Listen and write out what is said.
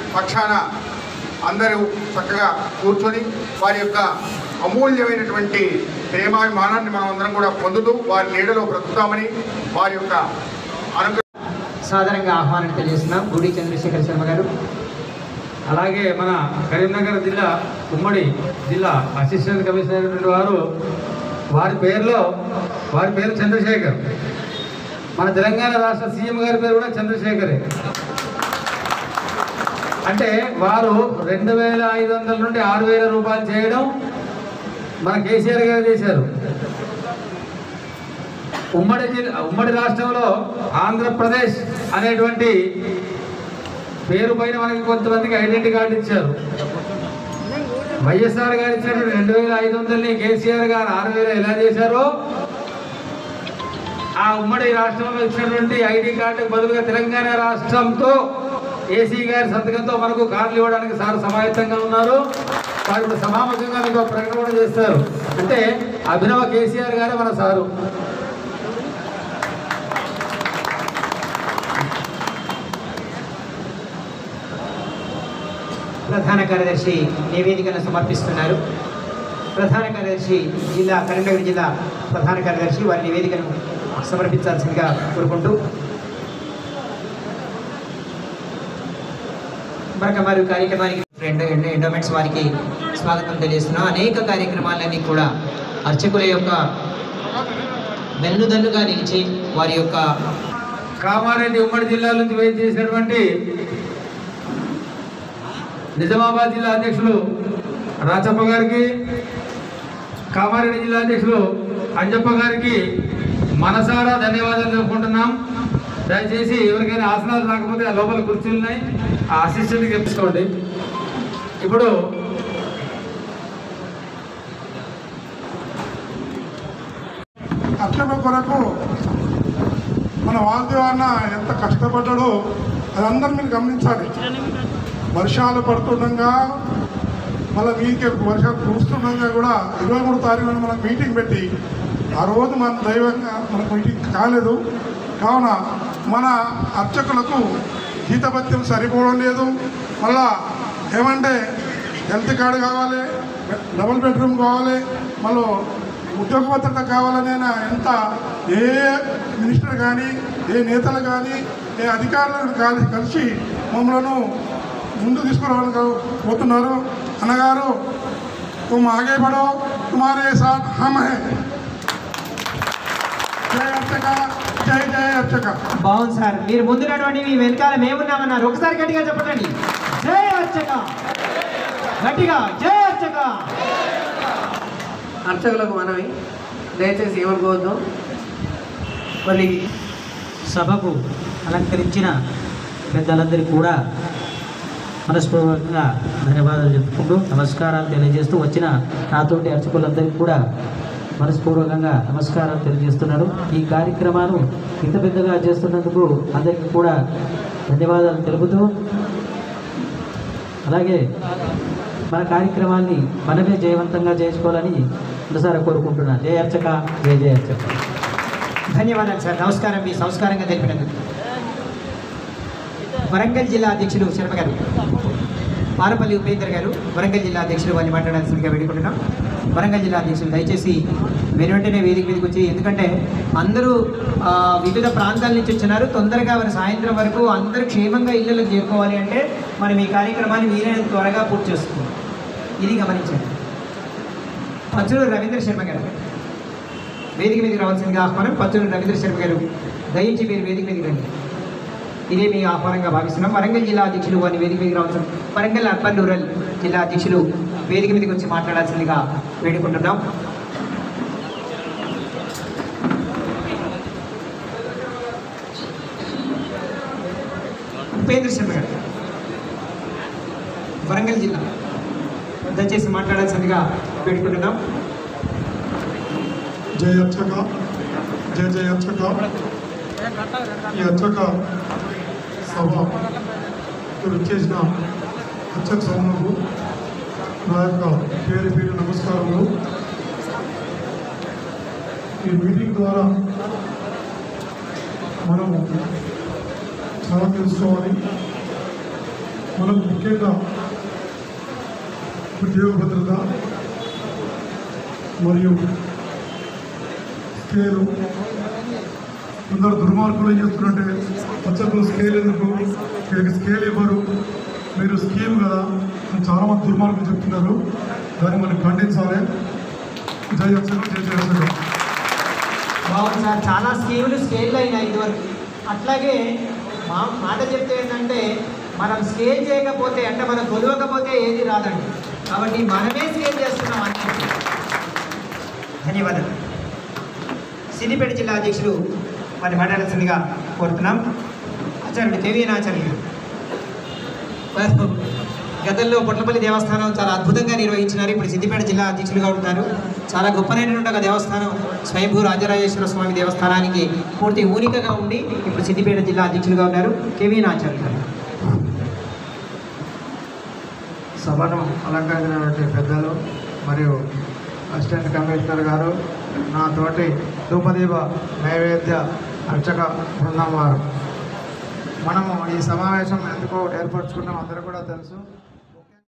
పక్షాన అందరూ చక్కగా కూర్చొని వారి యొక్క అమూల్యమైనటువంటి ప్రేమాభిమానాన్ని మనం అందరం కూడా పొందుతూ వారి నీడలో బ్రతుకుతామని వారి యొక్క అనుగ్రహం సాధారణంగా ఆహ్వానం తెలియజేస్తున్నాం గుడి చంద్రశేఖర్ శర్మ గారు అలాగే మన కరీంనగర్ జిల్లా ఉమ్మడి జిల్లా అసిస్టెంట్ కమిషనర్ అయినటువంటి వారు వారి పేరులో వారి పేరు చంద్రశేఖర్ మన తెలంగాణ రాష్ట్ర సీఎం గారి పేరు కూడా చంద్రశేఖరే అంటే వారు రెండు వేల ఐదు వందల నుండి ఆరు వేల రూపాయలు చేయడం మన కేసీఆర్ గారు చేశారు ఉమ్మడి జిల్లా ఉమ్మడి రాష్ట్రంలో ఆంధ్రప్రదేశ్ అనేటువంటి పేరు పైన మనకి కొంతమందికి ఐడెంటిటీ కార్డు ఇచ్చారు వైఎస్ఆర్ గారు ఇచ్చినటువంటి రెండు వేల ఐదు వందలని కేసీఆర్ గారు ఆరు వేలు ఎలా చేశారో ఆ ఉమ్మడి రాష్ట్రంలో ఇచ్చినటువంటి ఐడి కార్డు బదులుగా తెలంగాణ రాష్ట్రంతో ఏసీ గారి సంతకంతో మనకు కార్డులు ఇవ్వడానికి సార్ సమాయత్తంగా ఉన్నారు వారు ఇప్పుడు సమాముఖంగా మీకు ఒక ప్రకటన కూడా చేస్తారు అంటే అభినవ కేసీఆర్ గారే మన సారు ప్రధాన కార్యదర్శి నివేదికను సమర్పిస్తున్నారు ప్రధాన కార్యదర్శి జిల్లా కరీంనగర్ జిల్లా ప్రధాన కార్యదర్శి వారి నివేదికను సమర్పించాల్సిందిగా కోరుకుంటూ మరొక వారి కార్యక్రమానికి ఎండో ఎండో ఎండోమెంట్స్ వారికి స్వాగతం తెలియజేస్తున్నాం అనేక కార్యక్రమాలన్నీ కూడా అర్చకుల యొక్క వెన్నుదన్నుగా నిలిచి వారి యొక్క కామారెడ్డి ఉమ్మడి జిల్లా నుంచి వేచి చేసినటువంటి నిజామాబాద్ జిల్లా అధ్యక్షులు రాచప్ప గారికి కామారెడ్డి జిల్లా అధ్యక్షులు అంజప్ప గారికి మనసారా ధన్యవాదాలు తెలుపుకుంటున్నాం దయచేసి ఎవరికైనా ఆసనాలు రాకపోతే ఆ లోపల కుర్చీలు ఉన్నాయి ఆ అసిస్టెంట్కి తెప్పించుకోండి ఇప్పుడు అర్చన కొరకు మన వాసుదేవన్న ఎంత కష్టపడ్డాడో అదందరూ మీరు గమనించాలి వర్షాలు పడుతుండగా మళ్ళీ మీకే వర్షాలు కురుస్తుండగా కూడా ఇరవై మూడు తారీఖున మనకు మీటింగ్ పెట్టి ఆ రోజు మన దైవంగా మనకు మీటింగ్ కాలేదు కావున మన అర్చకులకు జీతభత్యం సరిపోవడం లేదు మళ్ళా ఏమంటే హెల్త్ కార్డు కావాలి డబుల్ బెడ్రూమ్ కావాలి మళ్ళీ ఉద్యోగ భద్రత కావాలని ఆయన ఎంత ఏ మినిస్టర్ కానీ ఏ నేతలు కానీ ఏ అధికారులను కానీ కలిసి మమ్మలను ముందు తీసుకురావాలని పోతున్నారు అన్నగారు తుమ్ ఆగే బడో తుమారే సాత్ హమ్ హై జై అర్చక జై జై అర్చక బాగుంది సార్ మీరు ముందున్నటువంటి మీ వెనకాల మేమున్నామన్నారు ఒకసారి గట్టిగా చెప్పండి జై అర్చక గట్టిగా జై అర్చక అర్చకులకు మనవి దయచేసి ఏమనుకోవద్దు మరి సభకు అలంకరించిన పెద్దలందరికీ కూడా మనస్పూర్వకంగా ధన్యవాదాలు చెప్పుకుంటూ నమస్కారాలు తెలియజేస్తూ వచ్చిన నాతోటి అర్చకులందరికీ కూడా మనస్పూర్వకంగా నమస్కారాలు తెలియజేస్తున్నాను ఈ కార్యక్రమాలు ఇంత పెద్దగా చేస్తున్నందుకు అందరికీ కూడా ధన్యవాదాలు తెలుపుతూ అలాగే మన కార్యక్రమాన్ని మనమే జయవంతంగా చేసుకోవాలని మనసారా కోరుకుంటున్నాను జయ అర్చక జయ జయ అర్చక ధన్యవాదాలు సార్ నమస్కారం మీ సంస్కారంగా తెలిపినందుకు వరంగల్ జిల్లా అధ్యక్షులు శర్మ గారు పారపల్లి ఉపేందర్ గారు వరంగల్ జిల్లా అధ్యక్షులు వారిని మాట్లాడాల్సిందిగా వేడుకుంటున్నాం వరంగల్ జిల్లా అధ్యక్షులు దయచేసి వెను వెంటనే వేదిక మీదకి వచ్చి ఎందుకంటే అందరూ ఆ, వివిధ ప్రాంతాల నుంచి వచ్చినారు తొందరగా వారి సాయంత్రం వరకు అందరూ క్షేమంగా ఇళ్ళకి చేరుకోవాలి అంటే మనం ఈ కార్యక్రమాన్ని వీలైనంత త్వరగా పూర్తి చేసుకుందాం ఇది గమనించండి పచ్చూరు రవీంద్ర శర్మ గారు వేదిక మీదకి రావాల్సిందిగా ఆహ్వానం పచ్చూరు రవీంద్ర శర్మ గారు దయించి మీరు వేదిక మీదకి రండి ఇదే మీ ఆహ్వానంగా భావిస్తున్నాం వరంగల్ జిల్లా అధ్యక్షులు వారిని వేదిక మీదకి రావాల్సిన వరంగల్ అర్బన్ రూరల్ జిల్లా అధ్యక్షులు వేదిక మీదకి వచ్చి మాట్లాడాల్సిందిగా వేడుకుంటున్నాం ఉపేంద్ర శర్మ గారు వరంగల్ జిల్లా దయచేసి మాట్లాడాల్సిందిగా వేడుకుంటున్నాం జై అర్చక జై జై అర్చక ఈ అర్చక సభ చేసిన అర్చక సభకు నా యొక్క పేరు పేరు నమస్కారములు ఈ మీటింగ్ ద్వారా మనము చాలా తెలుసుకోవాలి మనకు ముఖ్యంగా ఉద్యోగ భద్రత మరియు స్కేలు కొందరు దుర్మార్గులు ఏం చేస్తున్నారంటే పచ్చకులు స్కేల్ ఎందుకు వీళ్ళకి స్కేల్ ఇవ్వరు మీరు స్కీమ్ కదా అని చాలా మంది దుర్మార్గులు చెప్తున్నారు దాన్ని మనం ఖండించాలి జై అక్షరం జై జయ అక్షరం బాగుంది సార్ చాలా స్కీములు స్కేల్ అయినాయి ఇదివరకు అట్లాగే మా మాట చెప్తే ఏంటంటే మనం స్కేల్ చేయకపోతే అంటే మనం కొలవకపోతే ఏది రాదండి కాబట్టి మనమే స్కేల్ చేస్తున్నాం అన్నీ ధన్యవాదాలు సిద్దిపేట జిల్లా అధ్యక్షులు మరి మాట్లాడాల్సిందిగా కోరుతున్నాం ఆచార్యుడు కేవీఎన్ ఆచార్యులు వారు గతంలో పొట్లపల్లి దేవస్థానం చాలా అద్భుతంగా నిర్వహించినారు ఇప్పుడు సిద్దిపేట జిల్లా అధ్యక్షులుగా ఉంటున్నారు చాలా గొప్పనైనటువంటి ఒక దేవస్థానం స్వయంభూ రాజరాజేశ్వర స్వామి దేవస్థానానికి పూర్తి ఊనికగా ఉండి ఇప్పుడు సిద్దిపేట జిల్లా అధ్యక్షులుగా ఉన్నారు కేవీఎన్ ఆచార్యులు గారు సభను అలంకరించినటువంటి పెద్దలు మరియు అసిస్టెంట్ కమిషనర్ గారు నా తోటి ధూపదీప నైవేద్య అర్చక బృందం వారు మనము ఈ సమావేశం ఎందుకో ఏర్పరచుకున్నాం అందరూ కూడా తెలుసు